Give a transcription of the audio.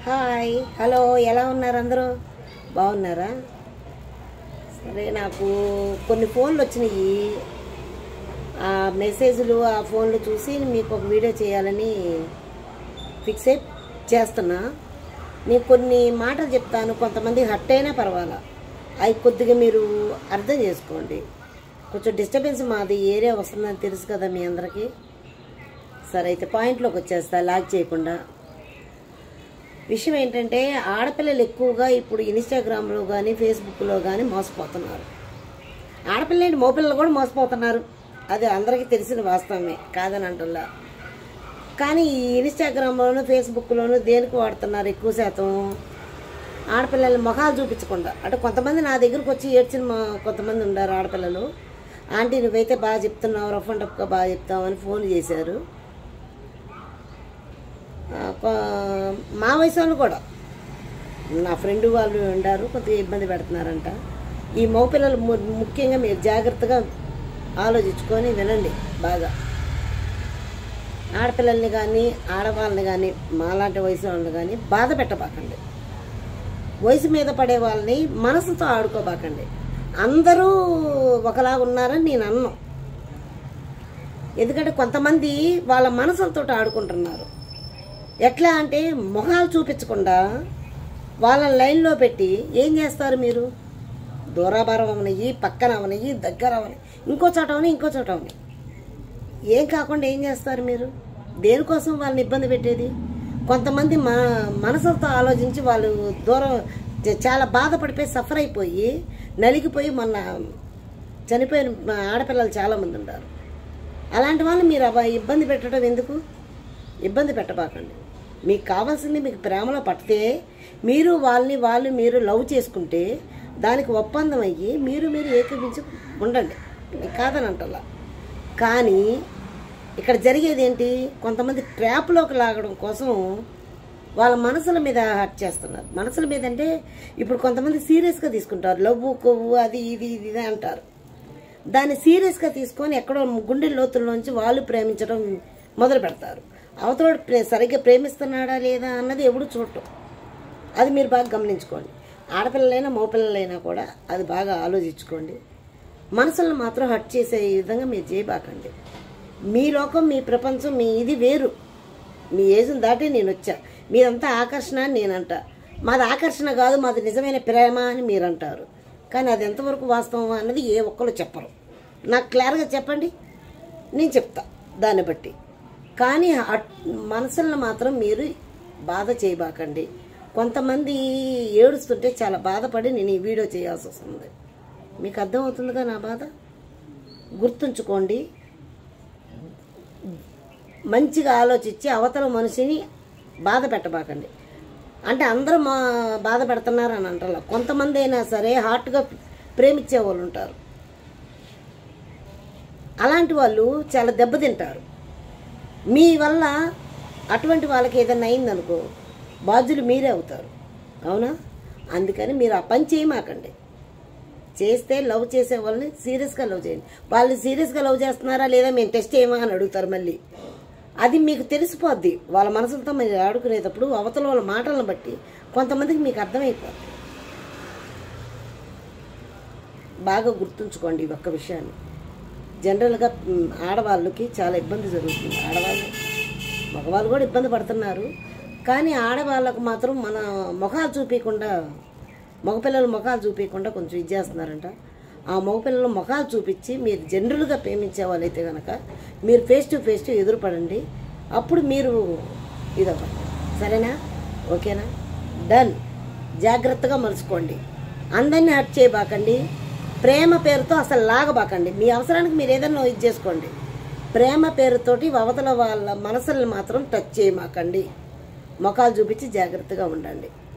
hi hello ఎలా ఉన్నారు అందరూ బాగున్నారా సరే నాకు కొన్ని ఫోన్లు వచ్చినాయి ఆ మెసేజ్లు ఆ ఫోన్లు చూసి మీకు ఒక వీడియో చేయాలని ఫిక్స్ అయి చేస్తున్నా నేను కొన్ని మాటలు చెప్తాను కొంతమంది హట్ అయినా పర్వాలా అవి కొద్దిగా మీరు అర్థం చేసుకోండి కొంచెం డిస్టర్బెన్స్ మాది ఏరియా వస్తుందని తెలుసు కదా మీ అందరికీ సరే అయితే పాయింట్లోకి వచ్చేస్తా లాగ్ చేయకుండా విషయం ఏంటంటే ఆడపిల్లలు ఎక్కువగా ఇప్పుడు ఇన్స్టాగ్రామ్లో కానీ ఫేస్బుక్లో కానీ మోసపోతున్నారు ఆడపిల్లలు మోపిల్లలు కూడా మోసపోతున్నారు అది అందరికీ తెలిసిన వాస్తవమే కాదని అంటున్నా కానీ ఈ ఇన్స్టాగ్రామ్లోను ఫేస్బుక్లోను దేనికి వాడుతున్నారు ఎక్కువ శాతం ఆడపిల్లల ముఖాలు చూపించకుండా అంటే కొంతమంది నా దగ్గరకు వచ్చి ఏడ్చిన మా- కొంతమంది ఉన్నారు ఆడపిల్లలు ఆంటీ నువ్వైతే బాగా చెప్తున్నావు రఫ్ అండ్ టఫ్గా బాగా చెప్తావు అని ఫోన్ చేశారు ఆ, కొ- మా వయసు వాళ్ళు కూడా నా ఫ్రెండ్ వాళ్ళు ఉండారు కొద్దిగా ఇబ్బంది పెడుతున్నారంట ఈ మగపిల్లలు ము- ముఖ్యంగా మీరు జాగ్రత్తగా ఆలోచించుకొని వినండి బాగా ఆడపిల్లల్ని కానీ ఆడవాళ్ళని కానీ మాలాంటి వయసు వాళ్ళని కానీ బాధ పెట్టబాకండి వయసు మీద పడే వాళ్ళని మనసుతో ఆడుకోబాకండి అందరూ ఒకలాగా ఉన్నారని నేను అన్నం ఎందుకంటే కొంతమంది వాళ్ళ మనసులతో ఆడుకుంటున్నారు ఎట్లా అంటే మొహాలు చూపించకుండా వాళ్ళ లైన్లో పెట్టి ఏం చేస్తారు మీరు దూరాభారం అవనయ్యి పక్కన అవనయ్యి దగ్గర అవని ఇంకో చోట అవని ఇంకో చోట అవని ఏం కాకుండా ఏం చేస్తారు మీరు దేనికోసం వాళ్ళని ఇబ్బంది పెట్టేది కొంతమంది మన మనసులతో ఆలోచించి వాళ్ళు దూరం చ- చాలా బాధపడిపోయి సఫర్ అయిపోయి నలిగిపోయి మొన్న చనిపోయిన మా ఆడపిల్లలు చాలామంది ఉన్నారు అలాంటి వాళ్ళు మీరు అవ ఇబ్బంది పెట్టడం ఎందుకు ఇబ్బంది పెట్టబాకండి మీకు కావాల్సింది మీకు ప్రేమలో పడితే మీరు వాళ్ళని వాళ్ళు మీరు లవ్ చేసుకుంటే దానికి ఒప్పందం అయ్యి మీరు మీరు ఏకీపించి ఉండండి మీకు కాదని అంటలా కానీ ఇక్కడ జరిగేది ఏంటి కొంతమంది ట్రాప్లోకి లాగడం కోసం వాళ్ళ మనసుల మీద హర్ట్ చేస్తున్నారు మనసుల మీద అంటే ఇప్పుడు కొంతమంది సీరియస్గా తీసుకుంటారు లవ్వు కొవ్వు అది ఇది ఇది ఇది అంటారు దాన్ని సీరియస్గా తీసుకొని ఎక్కడో గుండె లోతుల్లోంచి వాళ్ళు ప్రేమించడం మొదలు పెడతారు అవతల ప్రే సరిగ్గా ప్రేమిస్తున్నాడా లేదా అన్నది ఎప్పుడు చూడటం అది మీరు బాగా గమనించుకోండి ఆడపిల్లలైనా మగపిల్లలైనా కూడా అది బాగా ఆలోచించుకోండి మనసులను మాత్రం హట్ చేసే విధంగా మీరు చేయబాకండి మీ లోకం మీ ప్రపంచం మీ ఇది వేరు మీ ఏజ్ని దాటి నేను వచ్చా మీరంతా ఆకర్షణ అని నేనంట మాది ఆకర్షణ కాదు మాది నిజమైన ప్రేమ అని మీరు అంటారు కానీ అది ఎంతవరకు వాస్తవం అన్నది ఏ ఒక్కరు చెప్పరు నాకు క్లియర్గా చెప్పండి నేను చెప్తా దాన్ని బట్టి కానీ అట్- మనసులను మాత్రం మీరు బాధ చేయబాకండి కొంతమంది ఏడుస్తుంటే చాలా బాధపడి నేను ఈ వీడియో చేయాల్సి వస్తుంది మీకు అర్థమవుతుందిగా నా బాధ గుర్తుంచుకోండి మంచిగా ఆలోచించి అవతల మనిషిని బాధ పెట్టబాకండి అంటే అందరూ మా బాధ పెడుతున్నారు అని అంటారు కొంతమంది అయినా సరే హార్ట్గా ప్రేమించే వాళ్ళు ఉంటారు అలాంటి వాళ్ళు చాలా దెబ్బతింటారు మీ వల్ల అటువంటి వాళ్ళకి ఏదైనా అయిందనుకో బాధ్యులు మీరే అవుతారు అవునా అందుకని మీరు ఆ పని చేయమాకండి చేస్తే లవ్ చేసే వాళ్ళని సీరియస్గా లవ్ చేయండి వాళ్ళు సీరియస్గా లవ్ చేస్తున్నారా లేదా మేము టెస్ట్ చేయమా అని అడుగుతారు మళ్ళీ అది మీకు తెలిసిపోద్ది వాళ్ళ మనసులతో మీరు ఆడుకునేటప్పుడు అవతల వాళ్ళ మాటలను బట్టి కొంతమందికి మీకు అర్థమైపోద్ది బాగా గుర్తుంచుకోండి ఈ ఒక్క విషయాన్ని జనరల్గా మ్, ఆడవాళ్ళకి చాలా ఇబ్బంది జరుగుతుంది ఆడవాళ్ళు మగవాళ్ళు కూడా ఇబ్బంది పడుతున్నారు కానీ ఆడవాళ్ళకు మాత్రం మన ముఖాలు చూపించకుండా మగపిల్లల ముఖాలు చూపించకుండా కొంచెం ఇది చేస్తున్నారంట ఆ మగపిల్లల ముఖాలు చూపించి మీరు జనరల్గా ప్రేమించే వాళ్ళైతే కనుక మీరు ఫేస్ టు ఫేస్ టు ఎదురుపడండి అప్పుడు మీరు ఇదవ్వండి సరేనా ఓకేనా డన్ జాగ్రత్తగా మలుచుకోండి అందరినీ హట్ చేయబాకండి ప్రేమ పేరుతో అసలు లాగబాకండి మీ అవసరానికి మీరు ఏదైనా ఇది చేసుకోండి ప్రేమ పేరుతోటి అవతల వాళ్ళ మనసుల్ని మాత్రం టచ్ చేయమాకండి ముఖాలు చూపించి జాగ్రత్తగా ఉండండి